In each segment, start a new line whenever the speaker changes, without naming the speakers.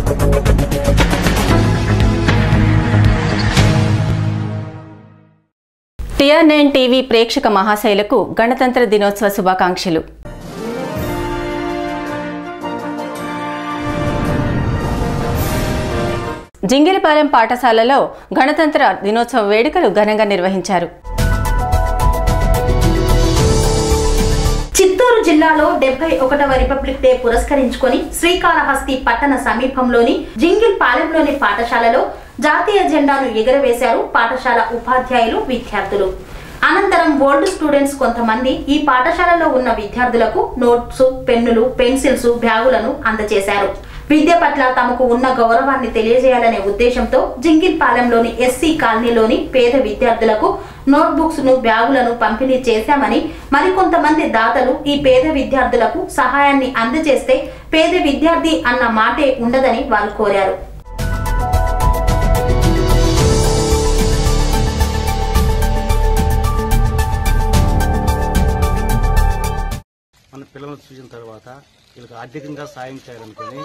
TR nine TV ప్రేక్షక మహాశైలకు గణతంత్ర దినోత్సవ శుభాకాంక్షలు జింగిలిపాలెం పాఠశాలలో గణతంత్ర దినోత్సవ వేడుకలు ఘనంగా నిర్వహించారు
చిత్తూరు జిల్లాలో డెబ్బై ఒకటవ రిపబ్లిక్ డే పురస్కరించుకొని శ్రీకాళహస్తి పట్టణ సమీపంలోని జింగిల్ పాలెంలోని పాఠశాలలో జాతీయ జెండాను ఎగురవేశారు పాఠశాల ఉపాధ్యాయులు విద్యార్థులు అనంతరం ఓల్డ్ స్టూడెంట్స్ కొంతమంది ఈ పాఠశాలలో ఉన్న విద్యార్థులకు నోట్స్ పెన్నులు పెన్సిల్స్ బ్యాగులను అందజేశారు విద్య పట్ల తమకు ఉన్న గౌరవాన్ని తెలియజేయాలనే ఉద్దేశంతో జింగిల్పాలెంలోని ఎస్సీ కాలనీలోని పేద విద్యార్థులకు నోట్బుక్స్ ను బ్యాగులను పంపిణీ చేశామని మరికొంతమంది దాతలు ఈ పేద విద్యార్థులకు సహాయాన్ని అందజేస్తే పేద విద్యార్థి అన్న మాటే ఉండదని వారు కోరారు
మన పిల్లలను చూసిన తర్వాత వీళ్ళకి ఆర్థికంగా సాయం చేయాలనుకుని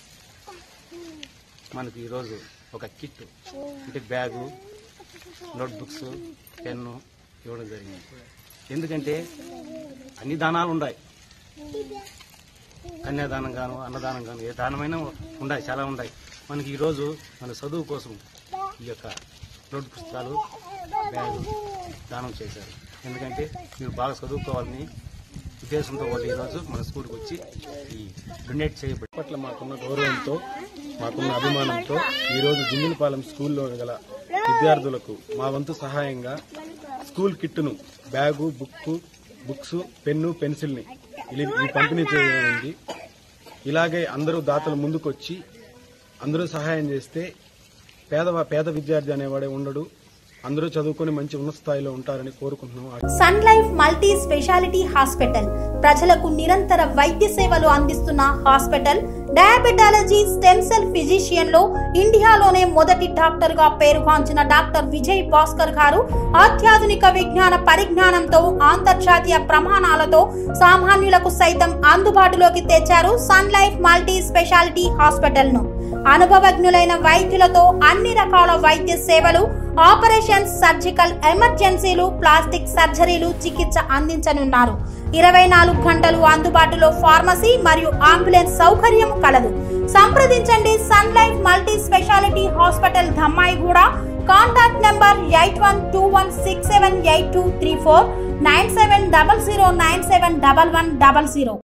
మనకి ఈరోజు ఒక కిట్ అంటే బ్యాగు నోట్బుక్స్ పెన్ను ఇవ్వడం జరిగింది ఎందుకంటే అన్ని దానాలు ఉన్నాయి కన్యాదానం గాను అన్నదానం గాను ఏ దానమైనా ఉన్నాయి చాలా ఉన్నాయి మనకి ఈరోజు మన చదువు కోసం ఈ యొక్క నోట్ పుస్తకాలు బ్యాగు దానం చేశారు ఎందుకంటే మీరు బాగా చదువుకోవాలని ఉద్దేశంతో వాళ్ళు ఈరోజు మన స్కూల్కి వచ్చి ఈ డొనేట్ చేయబడి
పట్ల మాకున్న గౌరవంతో మాకున్న అభిమానంతో ఈరోజు జింగిలిపాలెం స్కూల్లో గల విద్యార్థులకు మా వంతు సహాయంగా స్కూల్ కిట్టును బ్యాగు బుక్కు బుక్స్ పెన్ను పెన్సిల్ని ఇలి- ఈ పంపిణీ చేయనుంది ఇలాగే అందరూ దాతలు ముందుకొచ్చి అందరూ సహాయం చేస్తే పేద పేద విద్యార్థి అనేవాడే ఉండడు అందరూ చదువుకొని మంచి ఉన్నత స్థాయిలో ఉంటారని కోరుకుంటున్నాం
Sun Life multi speciality hospital ప్రజలకు నిరంతర వైద్య సేవలు అందిస్తున్న hospital diabetology stem cell physician లో ఇండియాలోనే మొదటి డాక్టర్ గా పేరుగాంచిన డాక్టర్ విజయ్ భాస్కర్ గారు అత్యాధునిక విజ్ఞాన పరిజ్ఞానంతో అంతర్జాతీయ ప్రమాణాలతో సామాన్యులకు సైతం అందుబాటులోకి తెచ్చారు Sun Life multi speciality hospital ను అనుభవజ్ఞులైన వైద్యులతో అన్ని రకాల వైద్య సేవలు ఆపరేషన్స్ సర్జికల్ ఎమర్జెన్సీలు ప్లాస్టిక్ సర్జరీలు చికిత్స అందించనున్నారు ఇరవై నాలుగు గంటలు అందుబాటులో ఫార్మసీ మరియు అంబులెన్స్ సౌకర్యం కలదు సంప్రదించండి Sun Life multi speciality hospital Dammaiguda contact number eight one two one six seven eight two three four nine seven double zero nine seven double one double zero